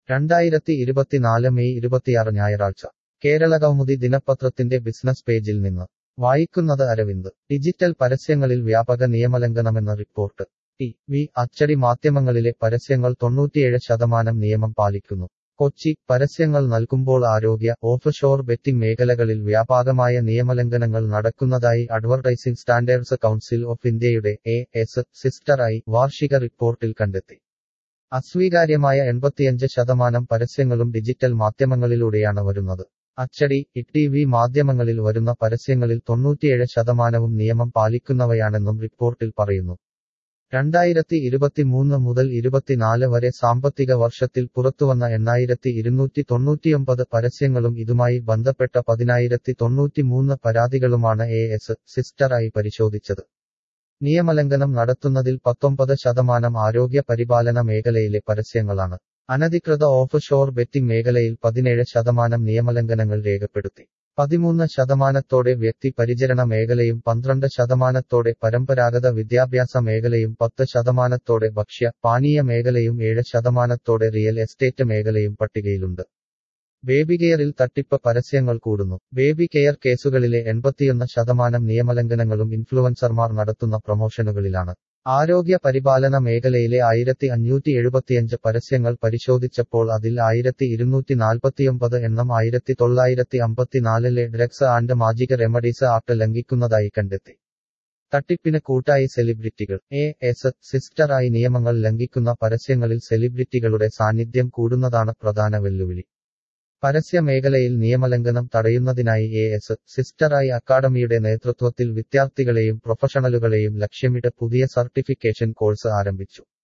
രണ്ടായിരത്തി ഇരുപത്തിനാല് മെയ് ഇരുപത്തിയാറ് ഞായറാഴ്ച കേരള കൗമുദി ദിനപത്രത്തിന്റെ ബിസിനസ് പേജിൽ നിന്ന് വായിക്കുന്നത് അരവിന്ദ് ഡിജിറ്റൽ പരസ്യങ്ങളിൽ വ്യാപക നിയമലംഘനമെന്ന റിപ്പോർട്ട് ടി വി അച്ചടി മാധ്യമങ്ങളിലെ പരസ്യങ്ങൾ തൊണ്ണൂറ്റിയേഴ് ശതമാനം നിയമം പാലിക്കുന്നു കൊച്ചി പരസ്യങ്ങൾ നൽകുമ്പോൾ ആരോഗ്യ ഓഫ്ഷോർ ബെറ്റിംഗ് മേഖലകളിൽ വ്യാപകമായ നിയമലംഘനങ്ങൾ നടക്കുന്നതായി അഡ്വർടൈസിംഗ് സ്റ്റാൻഡേർഡ്സ് കൗൺസിൽ ഓഫ് ഇന്ത്യയുടെ എ എസ് സിസ്റ്ററായി വാർഷിക റിപ്പോർട്ടിൽ കണ്ടെത്തി അസ്വീകാര്യമായ എൺപത്തിയഞ്ച് ശതമാനം പരസ്യങ്ങളും ഡിജിറ്റൽ മാധ്യമങ്ങളിലൂടെയാണ് വരുന്നത് അച്ചടി ടി വി മാധ്യമങ്ങളിൽ വരുന്ന പരസ്യങ്ങളിൽ തൊണ്ണൂറ്റിയേഴ് ശതമാനവും നിയമം പാലിക്കുന്നവയാണെന്നും റിപ്പോർട്ടിൽ പറയുന്നു രണ്ടായിരത്തി ഇരുപത്തിമൂന്ന് മുതൽ ഇരുപത്തിനാല് വരെ സാമ്പത്തിക വർഷത്തിൽ പുറത്തുവന്ന എണ്ണായിരത്തി ഇരുന്നൂറ്റി തൊണ്ണൂറ്റിയൊമ്പത് പരസ്യങ്ങളും ഇതുമായി ബന്ധപ്പെട്ട പതിനായിരത്തി തൊണ്ണൂറ്റിമൂന്ന് പരാതികളുമാണ് എ എസ് സിസ്റ്ററായി പരിശോധിച്ചത് നിയമലംഘനം നടത്തുന്നതിൽ പത്തൊമ്പത് ശതമാനം ആരോഗ്യ പരിപാലന മേഖലയിലെ പരസ്യങ്ങളാണ് അനധികൃത ഓഫ് ഷോർ ബെറ്റിംഗ് മേഖലയിൽ പതിനേഴ് ശതമാനം നിയമലംഘനങ്ങൾ രേഖപ്പെടുത്തി പതിമൂന്ന് ശതമാനത്തോടെ വ്യക്തി പരിചരണ മേഖലയും പന്ത്രണ്ട് ശതമാനത്തോടെ പരമ്പരാഗത വിദ്യാഭ്യാസ മേഖലയും പത്ത് ശതമാനത്തോടെ ഭക്ഷ്യ പാനീയ മേഖലയും ഏഴ് ശതമാനത്തോടെ റിയൽ എസ്റ്റേറ്റ് മേഖലയും പട്ടികയിലുണ്ട് ബേബി കെയറിൽ തട്ടിപ്പ് പരസ്യങ്ങൾ കൂടുന്നു ബേബി കെയർ കേസുകളിലെ എൺപത്തിയൊന്ന് ശതമാനം നിയമലംഘനങ്ങളും ഇൻഫ്ലുവൻസർമാർ നടത്തുന്ന പ്രൊമോഷനുകളിലാണ് ആരോഗ്യ പരിപാലന മേഖലയിലെ ആയിരത്തി അഞ്ഞൂറ്റി എഴുപത്തിയഞ്ച് പരസ്യങ്ങൾ പരിശോധിച്ചപ്പോൾ അതിൽ ആയിരത്തി ഇരുന്നൂറ്റി നാൽപ്പത്തിയൊമ്പത് എണ്ണം ആയിരത്തി തൊള്ളായിരത്തി അമ്പത്തിനാലിലെ drugs and magic remedies act ലംഘിക്കുന്നതായി കണ്ടെത്തി തട്ടിപ്പിന് കൂട്ടായി സെലിബ്രിറ്റികൾ എ എസ് സിസ്റ്ററായി നിയമങ്ങൾ ലംഘിക്കുന്ന പരസ്യങ്ങളിൽ സെലിബ്രിറ്റികളുടെ സാന്നിധ്യം കൂടുന്നതാണ് പ്രധാന വെല്ലുവിളി പരസ്യ മേഖലയിൽ നിയമലംഘനം തടയുന്നതിനായി എ എസ് സിസ്റ്ററായി അക്കാദമിയുടെ നേതൃത്വത്തിൽ വിദ്യാർത്ഥികളെയും പ്രൊഫഷണലുകളെയും ലക്ഷ്യമിട്ട് പുതിയ സർട്ടിഫിക്കേഷൻ കോഴ്സ് ആരംഭിച്ചു